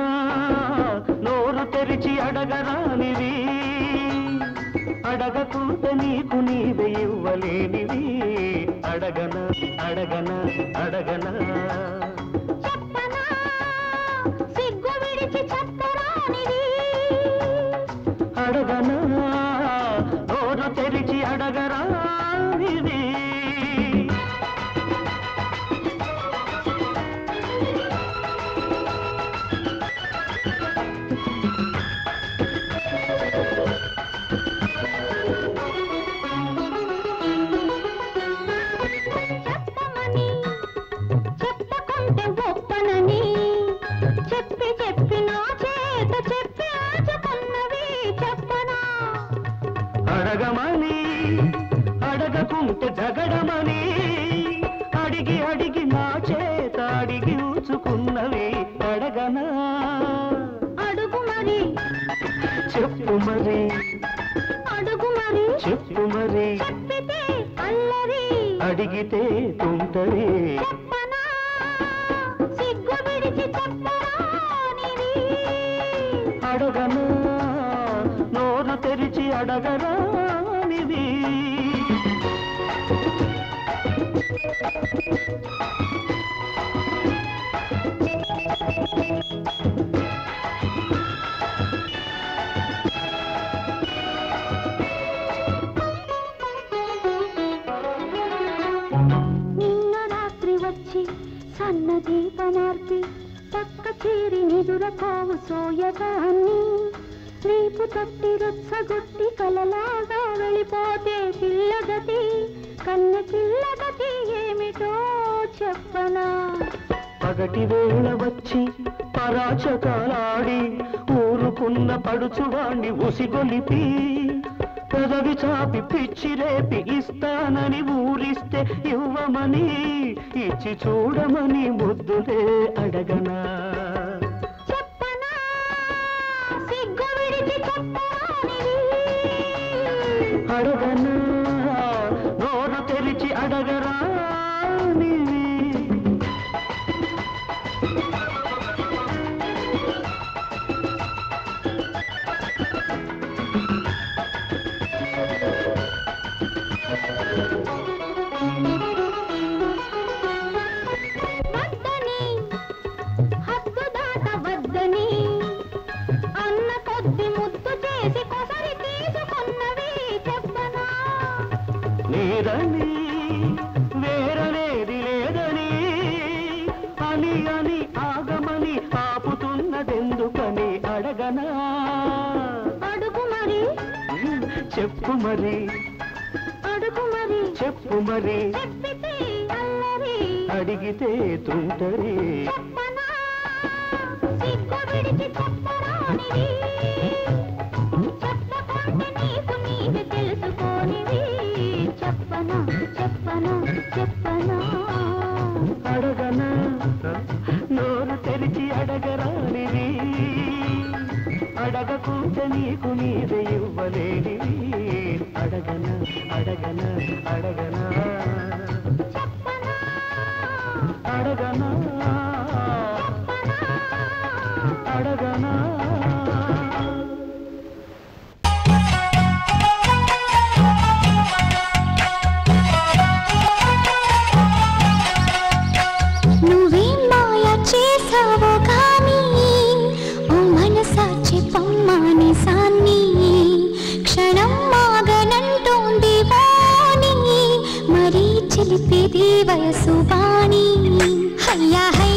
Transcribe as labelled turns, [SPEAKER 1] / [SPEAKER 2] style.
[SPEAKER 1] నోరు తెరిచి అడగరానివి అడగకుంటే నీకు నీవే ఇవ్వలేనివి అడగన అడగన అడగన
[SPEAKER 2] చెప్పనా సిగ్గు విడిచి చెప్పరానిది
[SPEAKER 1] అడగన నోరు తెరిచి అడగరానివి
[SPEAKER 2] చెప్పమని చెప్పకుంటే ఒప్పనని చెప్పి చెప్పి నా చేత చెప్పి ఆచుకున్నవి చెప్పనా
[SPEAKER 1] అడగమని అడగకుంటే జగడమని అడిగి అడిగి నా చేత అడిగి ఉంచుకున్నవి అడగనా
[SPEAKER 2] అడుగు మరి
[SPEAKER 1] చెప్పు మరి
[SPEAKER 2] అడుగు మరి
[SPEAKER 1] చెప్పు మరి
[SPEAKER 2] చెప్పితే అల్లరి
[SPEAKER 1] అడిగితే తుంటరి
[SPEAKER 2] చెప్పనా సిగ్గు విడిచి చెప్పరానిది
[SPEAKER 1] అడగనా నోరు తెరిచి అడగరానిది
[SPEAKER 2] నిన్న రాత్రి వచ్చి సన్న దీపమార్పి పక్క చేరి నిదురకోవు సోయగాన్ని రేపు తట్టి రుచ్చగొట్టి కలలాగా వెళ్ళిపోతే పిల్లగతి కన్నె పిల్లగతి ఏమిటో చెప్పనా
[SPEAKER 1] పగటి వేళ వచ్చి పరాచకాలాడి ఊరుకున్న పడుచువాణ్ణి ఉసిగొలిపి పెదవి చాపి పిచ్చి రేపి ఇస్తానని ఊరిస్తే ఇవ్వమని ఇచ్చి చూడమని ముద్దులే అడగనా
[SPEAKER 2] చెప్పనా సిగ్గు విడిచి చెప్పరానిది
[SPEAKER 1] అడగనా నోరు తెరిచి అడగరా
[SPEAKER 2] వద్దని హద్దు దాట వద్దని అన్న కొద్ది ముద్దు చేసి కొసరి తీసుకున్నవి చెప్పనా
[SPEAKER 1] నీరని వేరనేది లేదని అని అని ఆగమని ఆపుతున్నదెందుకని అడగనా
[SPEAKER 2] అడుగు మరి
[SPEAKER 1] చెప్పు మరి
[SPEAKER 2] అడుగు మరి
[SPEAKER 1] చెప్పు మరి
[SPEAKER 2] చెప్పితే అల్లరి
[SPEAKER 1] అడిగితే తుంటరి
[SPEAKER 2] చెప్పనా సిగ్గు విడిచి చెప్పరానిది చెప్పకుంటే నీకు నీవే తెలుసుకోనివి చెప్పనా చెప్పనా చెప్పనా
[SPEAKER 1] అడగనా నోరు తెరిచి అడగరానివి అడగకుంటే నీకు నీవే ఇవ్వలేనివి అడగనా అడగనా అడగనా
[SPEAKER 2] చెప్పనా
[SPEAKER 1] అడగనా అడగనా
[SPEAKER 2] నువ్వేం మాయ చేసావో కానీ ఓ మనసా చెప్పమ్మాని సాన్ని క్షణం మాగనంటోంది వాణి మరీ చిలిపిది వయసు వాణి హయ్యా హయ్యా